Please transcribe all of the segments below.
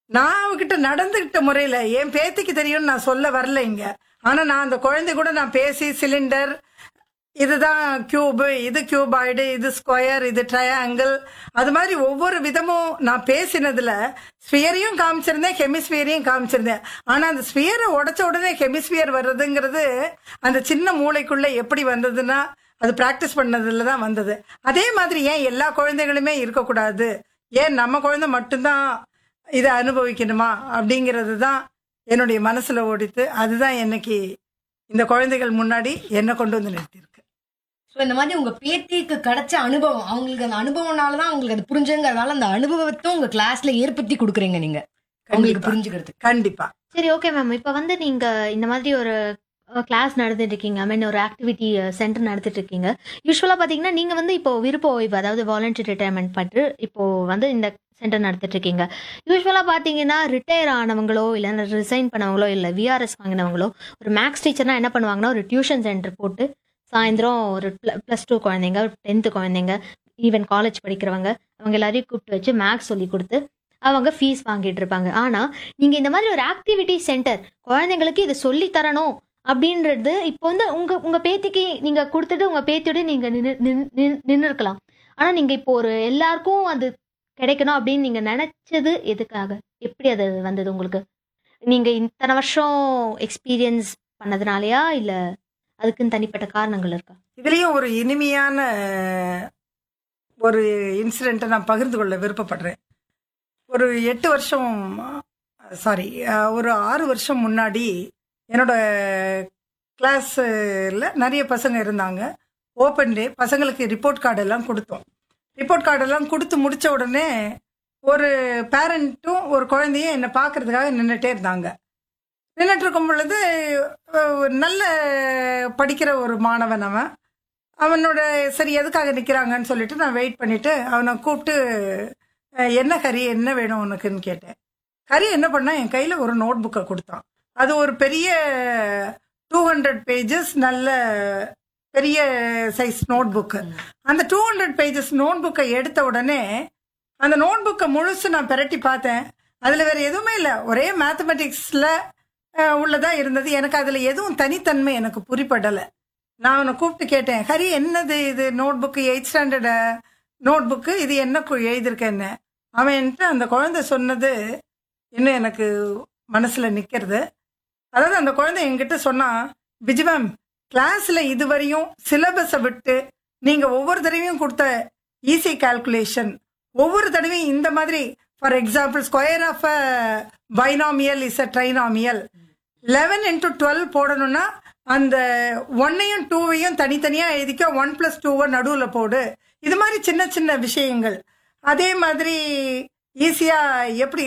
நான் அவகிட்ட நடந்துகிட்ட முறையில என் பேத்திக்கு தெரியும்னு நான் சொல்ல வரல இங்க ஆனா நான் அந்த குழந்தை கூட நான் பேசி சிலிண்டர் இதுதான் கியூபு இது கியூபாய்டு இது ஸ்கொயர் இது ட்ரையாங்கிள் அது மாதிரி ஒவ்வொரு விதமும் நான் பேசினதுல ஸ்பியரையும் காமிச்சிருந்தேன் ஹெமிஸ்பியரையும் காமிச்சிருந்தேன் ஆனா அந்த ஸ்பியரை உடைச்ச உடனே ஹெமிஸ்பியர் வர்றதுங்கிறது அந்த சின்ன மூளைக்குள்ள எப்படி வந்ததுன்னா அது பிராக்டிஸ் பண்ணதுல தான் வந்தது அதே மாதிரி ஏன் எல்லா குழந்தைகளுமே இருக்கக்கூடாது ஏன் நம்ம குழந்தை மட்டும்தான் இதை அனுபவிக்கணுமா அப்படிங்கிறது தான் என்னுடைய மனசுல ஓடித்து அதுதான் என்னைக்கு இந்த குழந்தைகள் முன்னாடி என்ன கொண்டு வந்து நிறுத்தியிருக்கு ஸோ இந்த மாதிரி உங்க பேத்திக்கு கிடைச்ச அனுபவம் அவங்களுக்கு அந்த அனுபவம்னால தான் அவங்களுக்கு அது புரிஞ்சுங்கிறதால அந்த அனுபவத்தை உங்க கிளாஸ்ல ஏற்படுத்தி கொடுக்குறீங்க நீங்க அவங்களுக்கு கண்டிப்பா. புரிஞ்சுக்கிறதுக்கு கண்டிப்பா சரி ஓகே மேம் இப்போ வந்து நீங்க இந்த மாதிரி ஒரு கிளாஸ் நடத்திட்டு இருக்கீங்க ஐ மீன் ஒரு ஆக்டிவிட்டி சென்டர் நடத்திட்டு இருக்கீங்க யூஸ்வலா பாத்தீங்கன்னா நீங்க வந்து இப்போ விருப்ப ஓய்வு அதாவது வாலண்டியர் ரிட்டையர்மெண்ட் பட்டு இப்போ வந்து இந்த சென்டர் நடத்திட்டு இருக்கீங்க யூஸ்வலா பாத்தீங்கன்னா ரிட்டையர் ஆனவங்களோ இல்லைன்னா ரிசைன் பண்ணவங்களோ இல்லை விஆர்எஸ் வாங்கினவங்களோ ஒரு மேக்ஸ் டீச்சர்னா என்ன பண்ணுவாங்கன்னா ஒரு டியூஷன் சென்டர் போட்டு சாயந்தரம் ஒரு ப்ளஸ் டூ குழந்தைங்க டென்த்து குழந்தைங்க ஈவன் காலேஜ் படிக்கிறவங்க அவங்க எல்லாரையும் கூப்பிட்டு வச்சு மேக்ஸ் சொல்லி கொடுத்து அவங்க ஃபீஸ் வாங்கிட்டு இருப்பாங்க ஆனா நீங்க இந்த மாதிரி ஒரு ஆக்டிவிட்டி சென்டர் குழந்தைங்களுக்கு இதை சொல்லி தரணும் அப்படின்றது இப்போ வந்து உங்க உங்க பேத்திக்கு நீங்க கொடுத்துட்டு உங்க பேத்தியோட நீங்க நின்று இருக்கலாம் ஆனா நீங்க இப்போ ஒரு எல்லாருக்கும் அது கிடைக்கணும் அப்படின்னு நீங்க நினைச்சது எதுக்காக எப்படி அது வந்தது உங்களுக்கு நீங்க இத்தனை வருஷம் எக்ஸ்பீரியன்ஸ் பண்ணதுனாலயா இல்ல அதுக்குன்னு தனிப்பட்ட காரணங்கள் இருக்கா இதுலயும் ஒரு இனிமையான ஒரு இன்சிடென்ட்டை நான் பகிர்ந்து கொள்ள விருப்பப்படுறேன் ஒரு எட்டு வருஷம் சாரி ஒரு ஆறு வருஷம் முன்னாடி என்னோட கிளாஸில் நிறைய பசங்க இருந்தாங்க ஓப்பன் டே பசங்களுக்கு ரிப்போர்ட் கார்டெல்லாம் கொடுத்தோம் ரிப்போர்ட் கார்டெல்லாம் கொடுத்து முடிச்ச உடனே ஒரு பேரண்ட்டும் ஒரு குழந்தையும் என்னை பார்க்கறதுக்காக நின்றுட்டே இருந்தாங்க நின்றுட்டு இருக்கும் பொழுது அஹ், நல்ல படிக்கிற ஒரு மாணவன் அவன் அவனோட சரி எதுக்காக நிற்கிறாங்கன்னு சொல்லிட்டு நான் வெயிட் பண்ணிட்டு அவனை கூப்பிட்டு அஹ், என்ன ஹரி என்ன வேணும் உனக்குன்னு கேட்டேன் ஹரி என்ன பண்ணா என் கையில் ஒரு நோட் புக்கை கொடுத்தான் அது ஒரு பெரிய டூ ஹண்ட்ரட் பேஜஸ் நல்ல பெரிய சைஸ் நோட் புக்கு அந்த டூ ஹண்ட்ரட் பேஜஸ் நோட் புக்கை எடுத்த உடனே அந்த நோட் புக்கை முழுசு நான் பிரட்டி பார்த்தேன் அதில் வேற எதுவுமே இல்லை ஒரே மேத்தமெட்டிக்ஸில் உள்ளதா இருந்தது எனக்கு அதில் எதுவும் தனித்தன்மை எனக்கு புரிப்படலை நான் அவனை கூப்பிட்டு கேட்டேன் ஹரி என்னது இது note book eight standard note book இது என்ன கு- எழுதியிருக்க என்ன அவன் என்கிட்ட அந்த குழந்தை சொன்னது இன்னும் எனக்கு மனசில் நிற்கிறது அதாவது அந்த குழந்தை என்கிட்ட சொன்னா விஜி மேம் கிளாஸ்ல இதுவரையும் சிலபஸை விட்டு நீங்க ஒவ்வொரு தடவையும் கொடுத்த ஈஸி கால்குலேஷன் ஒவ்வொரு தடவையும் இந்த மாதிரி for example square of a binomial is a trinomial eleven into twelve போடணும்னா அந்த ஒன்னையும் டூவையும் தனித்தனியாக எழுதிக்க ஒன் ப்ளஸ் டூவை நடுவில் போடு இது மாதிரி சின்ன சின்ன விஷயங்கள் அதே மாதிரி ஈஸியாக எப்படி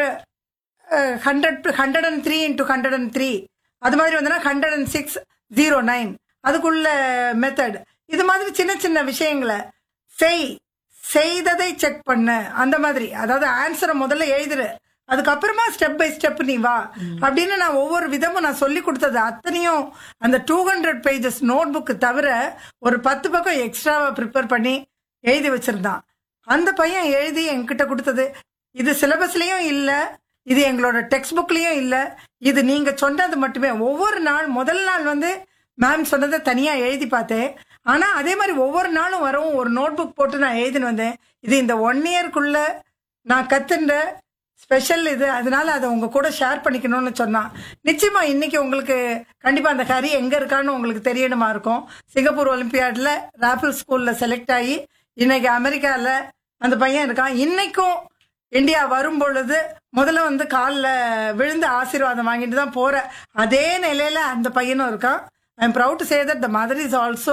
hundred hundred and three into hundred and three அது மாதிரி வந்தனா hundred and six zero nine அதுக்குள்ள மெத்தட் இது மாதிரி சின்ன சின்ன விஷயங்களை செய் செய்ததை செக் பண்ணு அந்த மாதிரி அதாவது ஆன்சரை முதல்ல எழுதுரு அதுக்கப்புறமா ஸ்டெப் பை ஸ்டெப் நீ வா அப்படின்னு நான் ஒவ்வொரு விதமும் நான் சொல்லி கொடுத்தது அத்தனையும் அந்த two hundred pages note book தவிர ஒரு பத்து பக்கம் எக்ஸ்ட்ராவா ப்ரிப்பேர் பண்ணி எழுதி வச்சிருந்தான் அந்த பையன் எழுதி என்கிட்ட கொடுத்தது இது சிலபஸ்லயும் இல்ல இது எங்களோட டெக்ஸ்ட் புக்லயும் இல்ல இது நீங்க சொன்னது மட்டுமே ஒவ்வொரு நாள் முதல் நாள் வந்து மேம் சொன்னதை தனியா எழுதி பார்த்தேன் ஆனா அதே மாதிரி ஒவ்வொரு நாளும் வரவும் ஒரு நோட் புக் போட்டு நான் எழுதின்னு வந்தேன் இது இந்த ஒன் இயர்க்குள்ள நான் கத்துன்ற ஸ்பெஷல் இது அதனால அதை உங்க கூட ஷேர் பண்ணிக்கணும்னு சொன்னான் நிச்சயமா இன்னைக்கு உங்களுக்கு கண்டிப்பா அந்த ஹரி எங்க இருக்கான்னு உங்களுக்கு தெரியணுமா இருக்கும் சிங்கப்பூர் ஒலிம்பியாட்ல ராப்பிள் ஸ்கூல்ல செலக்ட் ஆகி இன்னைக்கு அமெரிக்கால அந்த பையன் இருக்கான் இன்னைக்கும் இந்தியா வரும் பொழுது முதல்ல வந்து காலில் விழுந்து ஆசீர்வாதம் வாங்கிட்டு தான் போற அதே நிலையில அந்த பையனும் இருக்கான் I am proud to say that the mother is also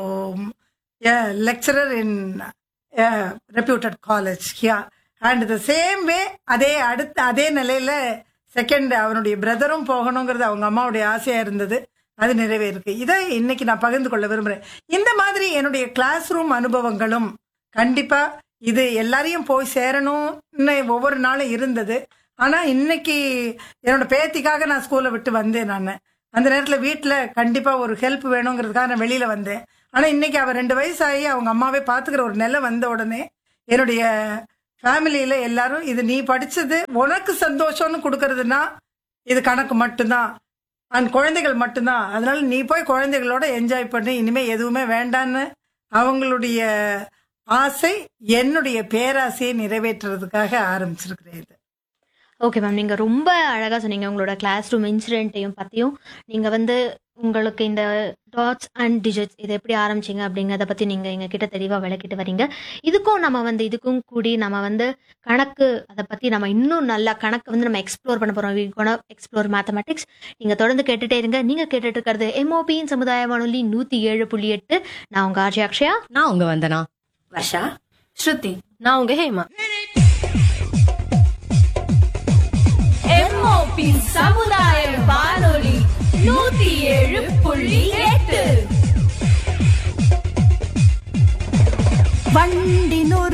lecturer in reputed college here and the same way அதே அடுத்த அதே நிலையில செகண்ட் அவனுடைய பிரதரும் போகணுங்கிறது அவங்க அம்மாவுடைய ஆசையா இருந்தது அது நிறைவேறிருக்கு இதை இன்னைக்கு நான் பகிர்ந்து கொள்ள விரும்புறேன் இந்த மாதிரி என்னுடைய கிளாஸ் ரூம் அனுபவங்களும் கண்டிப்பா இது எல்லாரையும் போய் சேரணும்னு ஒவ்வொரு நாளும் இருந்தது ஆனா இன்னைக்கு என்னோட பேத்திக்காக நான் ஸ்கூலை விட்டு வந்தேன் நான் அந்த நேரத்தில் வீட்டில் கண்டிப்பா ஒரு ஹெல்ப் வேணுங்கிறதுக்காக நான் வெளியில வந்தேன் ஆனா இன்னைக்கு அவ ரெண்டு வயசாகி அவங்க அம்மாவே பாத்துக்கிற ஒரு நிலை வந்த உடனே என்னுடைய ஃபேமிலியில எல்லாரும் இது நீ படிச்சது உனக்கு சந்தோஷம்னு கொடுக்கறதுன்னா இது கணக்கு மட்டும்தான் அண்ட் குழந்தைகள் மட்டும்தான் அதனால நீ போய் குழந்தைகளோட என்ஜாய் பண்ணி இனிமே எதுவுமே வேண்டான்னு அவங்களுடைய ஆசை என்னுடைய பேராசையை நிறைவேற்றுறதுக்காக ஆரம்பிச்சிருக்கிறேன் இது ஓகே மேம் நீங்கள் ரொம்ப அழகாக சொன்னீங்க உங்களோட கிளாஸ் ரூம் இன்சிடென்ட்டையும் பற்றியும் நீங்கள் வந்து உங்களுக்கு இந்த டாட்ஸ் அண்ட் டிஜிட்ஸ் இது எப்படி ஆரம்பிச்சிங்க அப்படிங்கிறத பற்றி நீங்கள் எங்கள் கிட்ட தெளிவாக விளக்கிட்டு வரீங்க இதுக்கும் நம்ம வந்து இதுக்கும் கூடி நம்ம வந்து கணக்கு அதை பற்றி நம்ம இன்னும் நல்லா கணக்கு வந்து நம்ம எக்ஸ்ப்ளோர் பண்ண போகிறோம் வி கோன எக்ஸ்ப்ளோர் மேத்தமெட்டிக்ஸ் நீங்கள் தொடர்ந்து கேட்டுட்டே இருங்க நீங்கள் கேட்டுட்டு இருக்கிறது எம்ஓபியின் சமுதாய வானொலி நூற்றி ஏழு புள்ளி எட்டு நான் உங்கள் ஆர்ஜி அக்ஷயா நான் உங்க வந்தனா வர்ஷா ஸ்ருதி நான் உங்க ஹேமா எம்ஓபி சமுதாய வானொலி நூத்தி ஏழு புள்ளி எட்டு வண்டினொரு